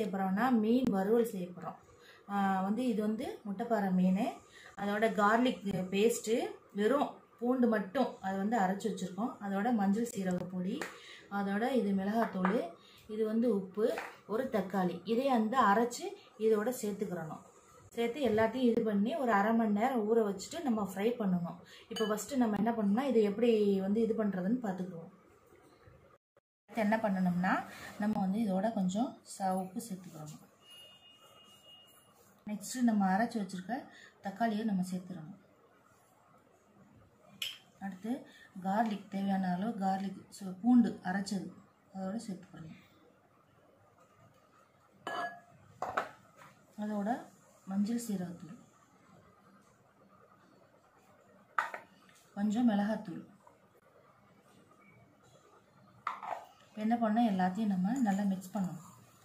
செய்ய போகிறோம்னா மீன் வறுவல் செய்ய போகிறோம் வந்து இது வந்து முட்டைப்பாறை மீன் அதோட கார்லிக் பேஸ்ட்டு வெறும் பூண்டு மட்டும் அது வந்து அரைச்சி வச்சுருக்கோம் அதோட மஞ்சள் சீரக பொடி அதோட இது மிளகாத்தூள் இது வந்து உப்பு ஒரு தக்காளி இதை வந்து அரைச்சி இதோட சேர்த்துக்கிறணும் சேர்த்து எல்லாத்தையும் இது பண்ணி ஒரு அரை மணி நேரம் ஊற வச்சுட்டு நம்ம ஃப்ரை பண்ணணும் இப்போ ஃபஸ்ட்டு நம்ம என்ன பண்ணணும்னா இது எப்படி வந்து இது பண்ணுறதுன்னு பார்த்துக்குவோம் அடுத்து என்ன பண்ணணும்னா நம்ம வந்து இதோட கொஞ்சம் ச உப்பு சேர்த்துக்கிறோம் நெக்ஸ்ட்டு நம்ம அரைச்சி வச்சுருக்க தக்காளியை நம்ம சேர்த்துறணும் அடுத்து கார்லிக் தேவையான அளவு கார்லிக் ஸோ பூண்டு அரைச்சது அதோட சேர்த்துக்கிறணும் அதோட மஞ்சள் சீரகத்தூள் கொஞ்சம் மிளகாத்தூள் இப்போ என்ன பண்ணால் எல்லாத்தையும் நம்ம நல்லா மிக்ஸ் பண்ணணும்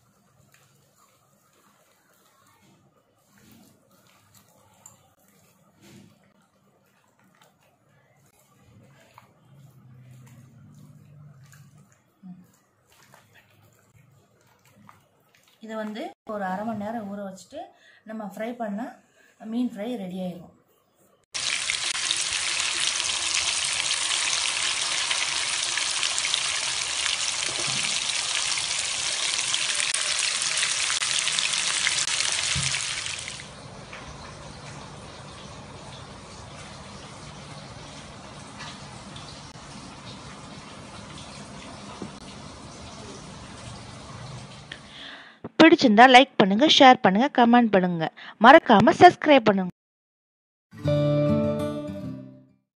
இதை வந்து ஒரு அரை மணி நேரம் ஊற வச்சுட்டு நம்ம ஃப்ரை பண்ணால் மீன் ஃப்ரை ரெடி ஆயிடும் பிடிச்சிருந்தா லைக் பண்ணுங்க ஷேர் பண்ணுங்க கமெண்ட் பண்ணுங்க மறக்காம சப்ஸ்கிரைப் பண்ணுங்க